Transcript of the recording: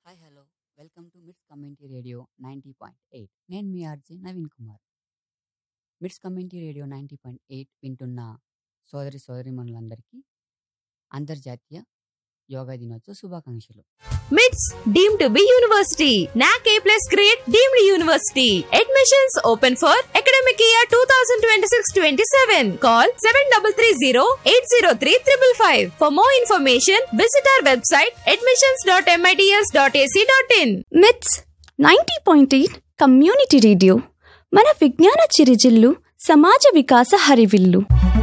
hi hello welcome to MITS community radio ninety point eight నేను మీ RJ Naveen Kumar MITS community radio ninety point eight వింటున్న సోదరి సోదరిమణులందరికీ అంతర్జాతీయ యోగా దినోత్సవ శుభాకాంక్షలు మిట్స్ deem to be university NAAC A plus grade deemed university admissions open for academic year two thousand twenty six twenty seven call seven double three zero eight zero three triple five for more information visit our website admissions dot MITS dot AC dot in MITS ninety point eight community radio మన విజ్ఞాన చిరుజిల్లు సమాజ వికాస హరివిల్లు